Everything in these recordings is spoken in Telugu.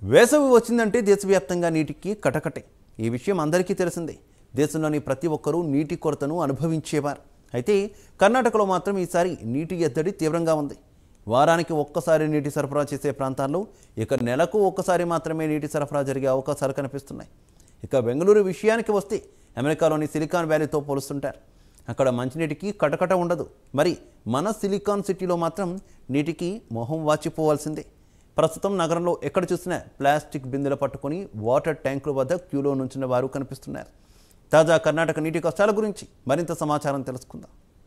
వేసవి వచ్చిందంటే దేశవ్యాప్తంగా నీటికి కటకటే ఈ విషయం అందరికీ తెలిసిందే దేశంలోని ప్రతి ఒక్కరూ నీటి కొరతను అనుభవించేవారు అయితే కర్ణాటకలో మాత్రం ఈసారి నీటి ఎద్దడి తీవ్రంగా ఉంది వారానికి ఒక్కసారి నీటి సరఫరా చేసే ప్రాంతాల్లో ఇక నెలకు ఒక్కసారి మాత్రమే నీటి సరఫరా జరిగే అవకాశాలు కనిపిస్తున్నాయి ఇక బెంగళూరు విషయానికి వస్తే అమెరికాలోని సిలికాన్ వ్యాలీతో పోలుస్తుంటారు అక్కడ మంచినీటికి కటకట ఉండదు మరి మన సిలికాన్ సిటీలో మాత్రం నీటికి మొహం వాచిపోవాల్సిందే ప్రస్తుతం నగరంలో ఎక్కడ చూసినా ప్లాస్టిక్ బిందెలు పట్టుకొని వాటర్ ట్యాంకుల వద్ద క్యూలో నుంచిన వారు కనిపిస్తున్నారు తాజా కర్ణాటక నీటి కష్టాల గురించి మరింత సమాచారం తెలుసుకుందాం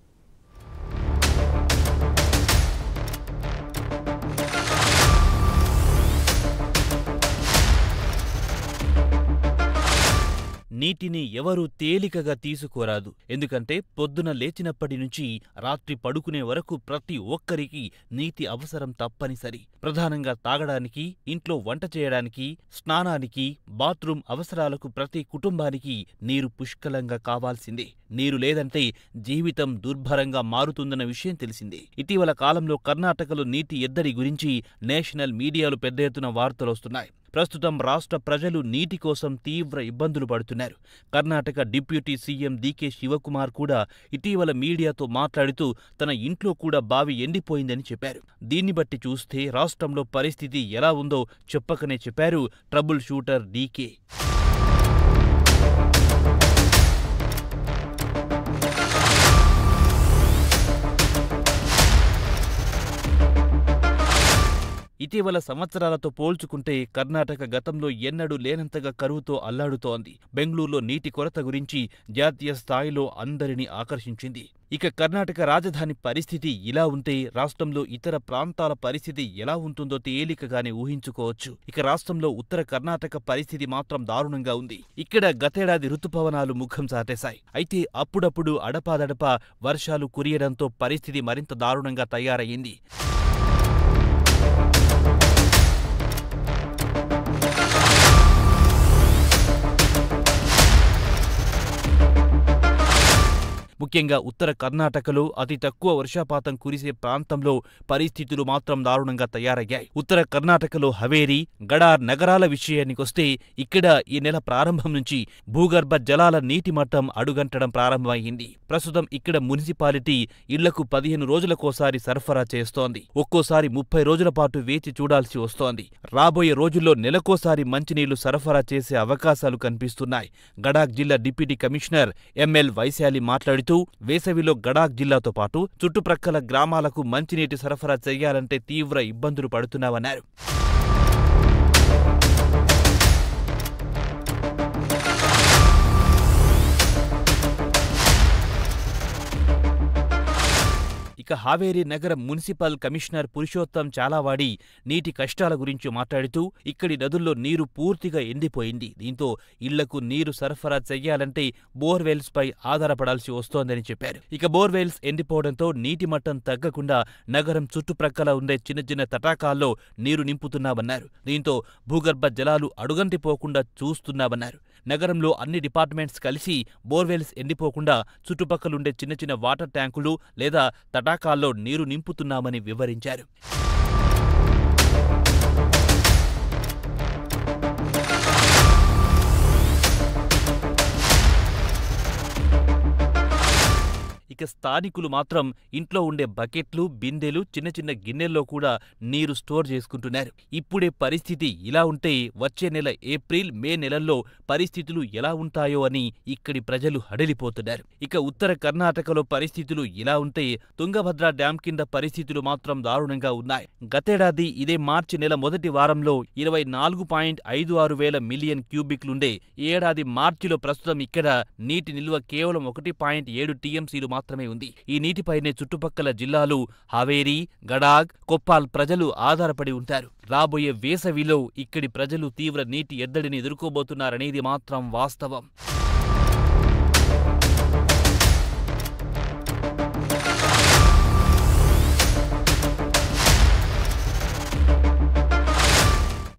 నీటిని ఎవరూ తేలికగా తీసుకోరాదు ఎందుకంటే పొద్దున లేచినప్పటి నుంచి రాత్రి పడుకునే వరకు ప్రతి ఒక్కరికి నీటి అవసరం తప్పనిసరి ప్రధానంగా తాగడానికి ఇంట్లో వంట చేయడానికి స్నానానికి బాత్రూం అవసరాలకు ప్రతి కుటుంబానికి నీరు పుష్కలంగా కావాల్సిందే నీరు లేదంటే జీవితం దుర్భరంగా మారుతుందన్న విషయం తెలిసిందే ఇటీవల కాలంలో కర్ణాటకలో నీటి ఎద్దడి గురించి నేషనల్ మీడియాలో పెద్ద ఎత్తున వార్తలొస్తున్నాయి ప్రస్తుతం రాష్ట్ర ప్రజలు నీటి కోసం తీవ్ర ఇబ్బందులు పడుతున్నారు కర్ణాటక డిప్యూటీ సీఎం డీకే శివకుమార్ కూడా ఇటీవల మీడియాతో మాట్లాడుతూ తన ఇంట్లో కూడా బావి ఎండిపోయిందని చెప్పారు దీన్ని బట్టి చూస్తే రాష్ట్రంలో పరిస్థితి ఎలా ఉందో చెప్పకనే చెప్పారు ట్రబుల్ షూటర్ డీకే ఇటీవల సంవత్సరాలతో పోల్చుకుంటే కర్ణాటక గతంలో ఎన్నడూ లేనంతగా కరువుతో అల్లాడుతోంది బెంగళూరులో నీటి కొరత గురించి జాతీయ స్థాయిలో అందరినీ ఆకర్షించింది ఇక కర్ణాటక రాజధాని పరిస్థితి ఇలా ఉంటే రాష్ట్రంలో ఇతర ప్రాంతాల పరిస్థితి ఎలా ఉంటుందో తేలికగానే ఊహించుకోవచ్చు ఇక రాష్ట్రంలో ఉత్తర కర్ణాటక పరిస్థితి మాత్రం దారుణంగా ఉంది ఇక్కడ గతేడాది ఋతుపవనాలు ముఖం చాటేశాయి అయితే అప్పుడప్పుడు అడపాదడపా వర్షాలు కురియడంతో పరిస్థితి మరింత దారుణంగా తయారయ్యింది ముఖ్యంగా ఉత్తర కర్ణాటకలో అతి తక్కువ వర్షపాతం కురిసే ప్రాంతంలో పరిస్థితులు మాత్రం దారుణంగా తయారయ్యాయి ఉత్తర కర్ణాటకలో హవేరి గడార్ నగరాల విషయానికొస్తే ఇక్కడ ఈ నెల ప్రారంభం నుంచి భూగర్భ జలాల నీటి మట్టం అడుగంటడం ప్రారంభమైంది ప్రస్తుతం ఇక్కడ మున్సిపాలిటీ ఇళ్లకు పదిహేను రోజులకోసారి సరఫరా చేస్తోంది ఒక్కోసారి ముప్పై రోజుల పాటు వేచి చూడాల్సి వస్తోంది రాబోయే రోజుల్లో నెలకోసారి మంచినీళ్లు సరఫరా చేసే అవకాశాలు కనిపిస్తున్నాయి గడాక్ జిల్లా డిప్యూటీ కమిషనర్ ఎంఎల్ వైశాలి మాట్లాడుతూ వేసవిలో గడాక్ జిల్లాతో పాటు చుట్టుప్రక్కల గ్రామాలకు మంచినీటి సరఫరా చేయాలంటే తీవ్ర ఇబ్బందులు పడుతున్నామన్నారు ఇక హావేరి నగర మున్సిపల్ కమిషనర్ పురుషోత్తం చాలావాడి నీటి కష్టాల గురించి మాట్లాడుతూ ఇక్కడి నదుల్లో నీరు పూర్తిగా ఎండిపోయింది దీంతో ఇళ్లకు నీరు సరఫరా చెయ్యాలంటే బోర్వెల్స్ పై ఆధారపడాల్సి వస్తోందని చెప్పారు ఇక బోర్వెల్స్ ఎండిపోవడంతో నీటి మట్టం తగ్గకుండా నగరం చుట్టుప్రక్కల ఉండే చిన్న చిన్న తటాకాల్లో నీరు నింపుతున్నామన్నారు దీంతో భూగర్భ జలాలు అడుగంటిపోకుండా చూస్తున్నామన్నారు నగరంలో అన్ని డిపార్ట్మెంట్స్ కలిసి బోర్వెల్స్ ఎండిపోకుండా చుట్టుపక్కలుండే చిన్న చిన్న వాటర్ ట్యాంకులు లేదా తటాకాల్లో నీరు నింపుతున్నామని వివరించారు ఇక స్థానికులు మాత్రం ఇంట్లో ఉండే బకెట్లు బిందెలు చిన్న చిన్న గిన్నెల్లో కూడా నీరు స్టోర్ చేసుకుంటున్నారు ఇప్పుడే పరిస్థితి ఇలా ఉంటే వచ్చే నెల ఏప్రిల్ మే నెలల్లో పరిస్థితులు ఎలా ఉంటాయో అని ఇక్కడి ప్రజలు హడలిపోతున్నారు ఇక ఉత్తర కర్ణాటకలో పరిస్థితులు ఇలా ఉంటే తుంగభద్ర డ్యాం కింద పరిస్థితులు మాత్రం దారుణంగా ఉన్నాయి గతేడాది ఇదే మార్చి నెల మొదటి వారంలో ఇరవై నాలుగు పాయింట్ ఐదు ఆరు వేల మిలియన్ క్యూబిక్లుండే ఈ ఏడాది మార్చిలో ప్రస్తుతం ఇక్కడ నీటి నిల్వ కేవలం ఒకటి పాయింట్ ఏడు టీఎంసీలు మాత్రమే ఉంది ఈ నీటిపైనే చుట్టుపక్కల జిల్లాలు హావేరి గడాగ్ కొప్పాల్ ప్రజలు ఆధారపడి ఉంటారు రాబోయే వేసవిలో ఇక్కడి ప్రజలు తీవ్ర నీటి ఎద్దడిని ఎదుర్కోబోతున్నారనేది మాత్రం వాస్తవం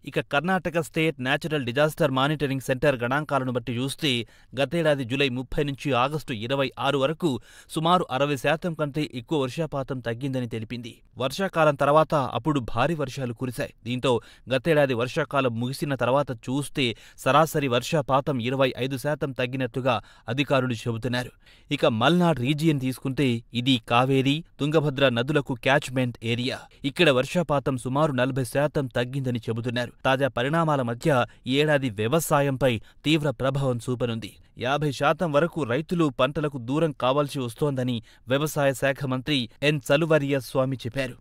ఇక Karnataka state natural disaster monitoring centre గణాంకాలను బట్టి చూస్తే గతేడాది జూలై ముప్పై నుంచి ఆగస్టు ఇరవై ఆరు వరకు సుమారు అరవై శాతం కంటే ఎక్కువ వర్షపాతం తగ్గిందని తెలిపింది వర్షాకాలం తర్వాత అప్పుడు భారీ వర్షాలు కురిశాయి దీంతో గతేడాది వర్షాకాలం ముగిసిన తర్వాత చూస్తే సరాసరి వర్షపాతం ఇరవై ఐదు శాతం తగ్గినట్టుగా అధికారులు చెబుతున్నారు ఇక మల్నాడ్ రీజియన్ తీసుకుంటే ఇది కావేరీ తుంగభద్ర నదులకు క్యాచ్మెంట్ ఏరియా ఇక్కడ వర్షపాతం సుమారు నలభై శాతం తగ్గిందని చెబుతున్నారు తాజా పరిణామాల మధ్య ఈ ఏడాది వ్యవసాయంపై తీవ్ర ప్రభావం చూపనుంది యాభై శాతం వరకు రైతులు పంటలకు దూరం కావాల్సి వస్తోందని వ్యవసాయ శాఖ మంత్రి ఎన్ చలువరియ స్వామి చెప్పారు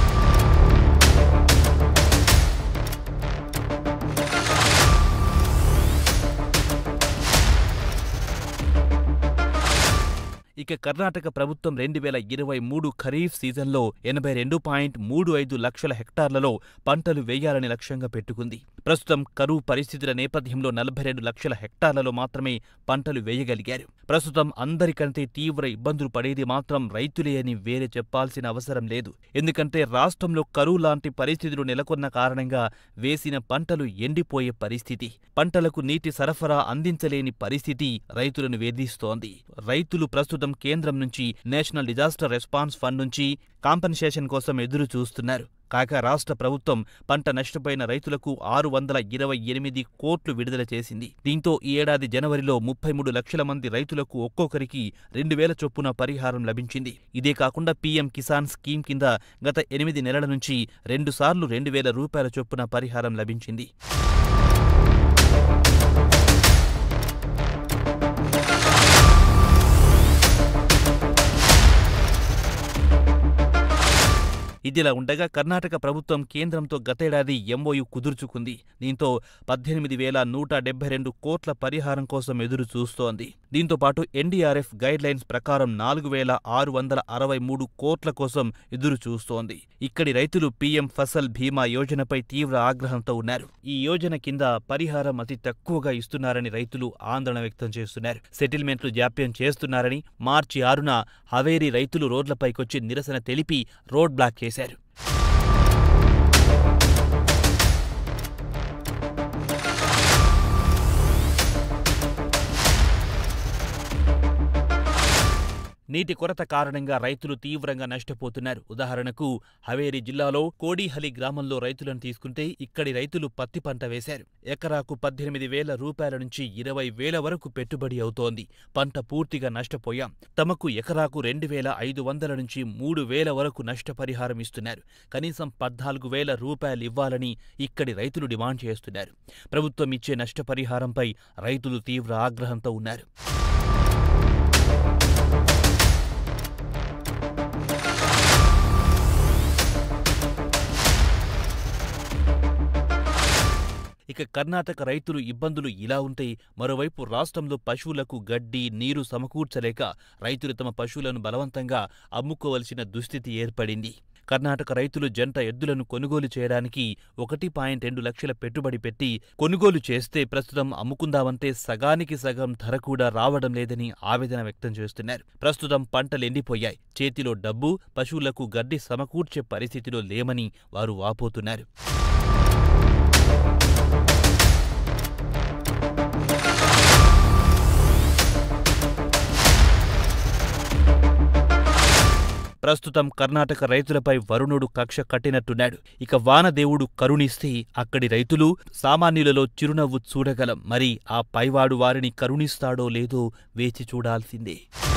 ఇక కర్ణాటక ప్రభుత్వం రెండు వేల ఇరవై మూడు ఖరీఫ్ సీజన్లో ఎనభై రెండు పాయింట్ మూడు ఐదు లక్షల హెక్టార్లలో పంటలు వేయాలని లక్ష్యంగా పెట్టుకుంది ప్రస్తుతం కరువు పరిస్థితుల నేపథ్యంలో నలభై రెండు లక్షల హెక్టార్లలో మాత్రమే పంటలు వేయగలిగారు ప్రస్తుతం అందరికంటే తీవ్ర ఇబ్బందులు పడేది మాత్రం రైతులే అని వేరే చెప్పాల్సిన అవసరం లేదు ఎందుకంటే రాష్ట్రంలో కరువు లాంటి పరిస్థితులు నెలకొన్న కారణంగా వేసిన పంటలు ఎండిపోయే పరిస్థితి పంటలకు నీటి సరఫరా అందించలేని పరిస్థితి రైతులను వేధిస్తోంది రైతులు ప్రస్తుతం కేంద్రం నుంచి నేషనల్ డిజాస్టర్ రెస్పాన్స్ ఫండ్ నుంచి కాంపన్సేషన్ కోసం ఎదురు చూస్తున్నారు కాగా రాష్ట్ర ప్రభుత్వం పంట నష్టపోయిన రైతులకు ఆరు వందల ఇరవై ఎనిమిది కోట్లు విడుదల చేసింది దీంతో ఈ ఏడాది జనవరిలో ముప్పై మూడు లక్షల మంది రైతులకు ఒక్కొక్కరికి రెండు వేల చొప్పున పరిహారం లభించింది ఇదే కాకుండా పీఎం కిసాన్ స్కీమ్ కింద గత ఎనిమిది నెలల నుంచి రెండుసార్లు రెండు వేల రూపాయల చొప్పున పరిహారం లభించింది ఇదిలా ఉండగా కర్ణాటక ప్రభుత్వం కేంద్రంతో గతేడాది ఎంఓయు కుదుర్చుకుంది దీంతో పద్దెనిమిది వేల నూట డెబ్బై రెండు కోట్ల పరిహారం కోసం ఎదురు చూస్తోంది దీంతో పాటు ఎన్డీఆర్ఎఫ్ గైడ్ లైన్స్ ప్రకారం నాలుగు వేల ఆరు వందల అరవై మూడు కోట్ల కోసం ఎదురు చూస్తోంది ఇక్కడి రైతులు పీఎం ఫసల్ బీమా యోజనపై తీవ్ర ఆగ్రహంతో ఉన్నారు ఈ యోజన కింద పరిహారం అతి తక్కువగా ఇస్తున్నారని రైతులు ఆందోళన వ్యక్తం చేస్తున్నారు సెటిల్మెంట్లు జాప్యం చేస్తున్నారని మార్చి ఆరున హవేరీ రైతులు రోడ్లపైకొచ్చి నిరసన తెలిపి రోడ్ బ్లాక్ చేశారు నీటి కొరత కారణంగా రైతులు తీవ్రంగా నష్టపోతున్నారు ఉదాహరణకు హవేరీ జిల్లాలో కోడిహలి గ్రామంలో రైతులను తీసుకుంటే ఇక్కడి రైతులు పత్తి పంట వేశారు ఎకరాకు పద్దెనిమిది వేల రూపాయల నుంచి ఇరవై వేల వరకు పెట్టుబడి అవుతోంది పంట పూర్తిగా నష్టపోయాం తమకు ఎకరాకు రెండు వేల ఐదు వందల నుంచి మూడు వేల వరకు నష్టపరిహారం ఇస్తున్నారు కనీసం పద్నాలుగు వేల రూపాయలు ఇవ్వాలని ఇక్కడి రైతులు డిమాండ్ చేస్తున్నారు ప్రభుత్వం ఇచ్చే నష్టపరిహారంపై రైతులు తీవ్ర ఆగ్రహంతో ఉన్నారు ఇక కర్ణాటక రైతులు ఇబ్బందులు ఇలా ఉంటే మరోవైపు రాష్ట్రంలో పశువులకు గడ్డి నీరు సమకూర్చలేక రైతులు తమ పశువులను బలవంతంగా అమ్ముకోవలసిన దుస్థితి ఏర్పడింది కర్ణాటక రైతులు జంట ఎద్దులను కొనుగోలు చేయడానికి ఒకటి పాయింట్ రెండు లక్షల పెట్టుబడి పెట్టి కొనుగోలు చేస్తే ప్రస్తుతం అమ్ముకుందామంటే సగానికి సగం ధర కూడా రావడం లేదని ఆవేదన వ్యక్తం చేస్తున్నారు ప్రస్తుతం పంటలు ఎండిపోయాయి చేతిలో డబ్బు పశువులకు గడ్డి సమకూర్చే పరిస్థితిలో లేమని వారు వాపోతున్నారు ప్రస్తుతం కర్ణాటక రైతులపై వరుణుడు కక్ష కట్టినట్టున్నాడు ఇక వానదేవుడు కరుణిస్తే అక్కడి రైతులు సామాన్యులలో చిరునవ్వు చూడగలం మరి ఆ పైవాడు వారిని కరుణిస్తాడో లేదో వేచి చూడాల్సిందే